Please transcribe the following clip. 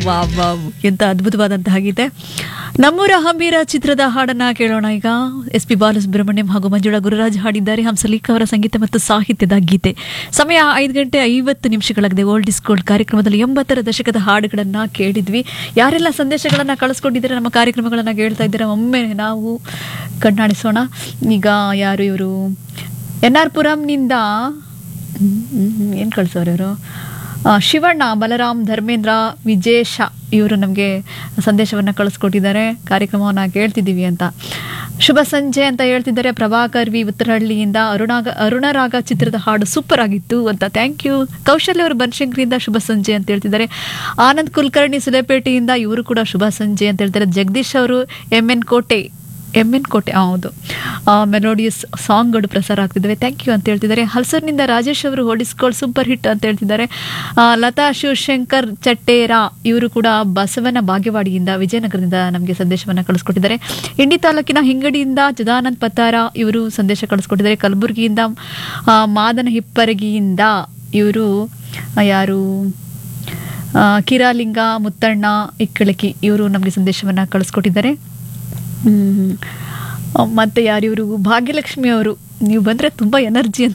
Wow wow ಎಂತ ಅದ್ಭುತವಾದಂತಹ ಗೀತೆ ನಮ್ಮೂರ ಹಂಬೀರ ಚಿತ್ರದ ಹಾಡನ್ನ ಕೇಳೋಣ ಈಗ ಎಸ್ ಪಿ ಬಾಲಸುಬ್ರಹ್ಮಣ್ಯಂ ಹಾಗೂ ಮಂಜುಳಾ ಗುರುರಾಜ್ ಹಾಡಿದ್ದಾರೆ ಹಂಸಲೇಖ ಅವರ ಸಂಗೀತ ಮತ್ತು ಸಾಹಿತ್ಯದ ಗೀತೆ ಸಮಯ ಐದು ಗಂಟೆ ಐವತ್ತು ನಿಮಿಷಗಳಾಗಿದೆ ಓಲ್ಡ್ ಇಸ್ ಗೋಲ್ಡ್ ಕಾರ್ಯಕ್ರಮದಲ್ಲಿ ಎಂಬತ್ತರ ದಶಕದ ಹಾಡುಗಳನ್ನ ಕೇಳಿದ್ವಿ ಯಾರೆಲ್ಲ ಸಂದೇಶಗಳನ್ನ ಕಳಿಸ್ಕೊಂಡಿದ್ದಾರೆ ನಮ್ಮ ಕಾರ್ಯಕ್ರಮಗಳನ್ನ ಕೇಳ್ತಾ ಇದ್ದಾರೆ ಒಮ್ಮೆ ನಾವು ಕಣ್ಣಾಡಿಸೋಣ ಈಗ ಯಾರು ಇವರು ಎನ್ ಆರ್ ಪುರಂನಿಂದ ಏನು ಕಳ್ಸೋರು ಇವರು ಆ, ಶಿವಣ್ಣ ಬಲರಾಮ್ ಧರ್ಮೇಂದ್ರ ವಿಜೇಶ ಇವರು ನಮಗೆ ಸಂದೇಶವನ್ನು ಕಳಿಸ್ಕೊಟ್ಟಿದ್ದಾರೆ ಕಾರ್ಯಕ್ರಮವನ್ನು ಕೇಳ್ತಿದ್ದೀವಿ ಅಂತ ಶುಭ ಸಂಜೆ ಅಂತ ಹೇಳ್ತಿದ್ದಾರೆ ಪ್ರಭಾಕರ್ ವಿ ಉತ್ತರಹಳ್ಳಿಯಿಂದ ಅರುಣಾಗ ಅರುಣರಾಗ ಚಿತ್ರದ ಹಾಡು ಸೂಪರ್ ಆಗಿತ್ತು ಅಂತ ಥ್ಯಾಂಕ್ ಯು ಕೌಶಲ್ಯ ಅವರು ಬನಶಂಕರಿಯಿಂದ ಶುಭ ಸಂಜೆ ಅಂತ ಹೇಳ್ತಿದ್ದಾರೆ ಆನಂದ್ ಕುಲಕರ್ಣಿ ಸುಲೇಪೇಟೆಯಿಂದ ಇವರು ಕೂಡ ಶುಭ ಸಂಜೆ ಅಂತ ಹೇಳ್ತಾರೆ ಜಗದೀಶ್ ಅವರು M N Kote M N Kote ಆ, ಹೌದು ಮೆಲೋಡಿಯಸ್ ಸಾಂಗ್ಗಳು ಪ್ರಸಾರ ಆಗ್ತಿದ್ದಾವೆ ಥ್ಯಾಂಕ್ ಯು ಅಂತ ಹೇಳ್ತಿದ್ದಾರೆ ಹಲ್ಸರ್ನಿಂದ ರಾಜೇಶ್ ಅವರು ಹೋಲಿಸ್ಕೊಳ್ ಸೂಪರ್ ಹಿಟ್ ಅಂತ ಹೇಳ್ತಿದ್ದಾರೆ ಆ, ಲತಾ ಶಿವಶಂಕರ್ ಚಟ್ಟೇರ ಇವರು ಕೂಡ ಬಸವನ ಬಾಗೇವಾಡಿಯಿಂದ ವಿಜಯನಗರದಿಂದ ನಮಗೆ ಸಂದೇಶವನ್ನು ಕಳಿಸ್ಕೊಟ್ಟಿದ್ದಾರೆ ಇಂಡಿ ತಾಲೂಕಿನ ಹಿಂಗಡಿಯಿಂದ ಜದಾನಂದ್ ಪತ್ತಾರ ಇವರು ಸಂದೇಶ ಕಳಿಸ್ಕೊಟ್ಟಿದ್ದಾರೆ ಕಲಬುರಗಿಯಿಂದ ಆ, ಮಾದನ ಹಿಪ್ಪರಗಿಯಿಂದ ಇವರು ಆ, ಯಾರು ಆ, ಕಿರಾಲಿಂಗ ಮುತ್ತಣ್ಣ ಇಕ್ಕಳಕಿ ಇವರು ನಮಗೆ ಸಂದೇಶವನ್ನು ಕಳಿಸ್ಕೊಟ್ಟಿದ್ದಾರೆ ಹ್ಮ್. ಮತ್ತೆ ಯಾರು ಇವರು ಭಾಗ್ಯಲಕ್ಷ್ಮಿ ಅವರು ನೀವು ಬಂದರೆ ತುಂಬ ಎನರ್ಜಿ ಅಂತ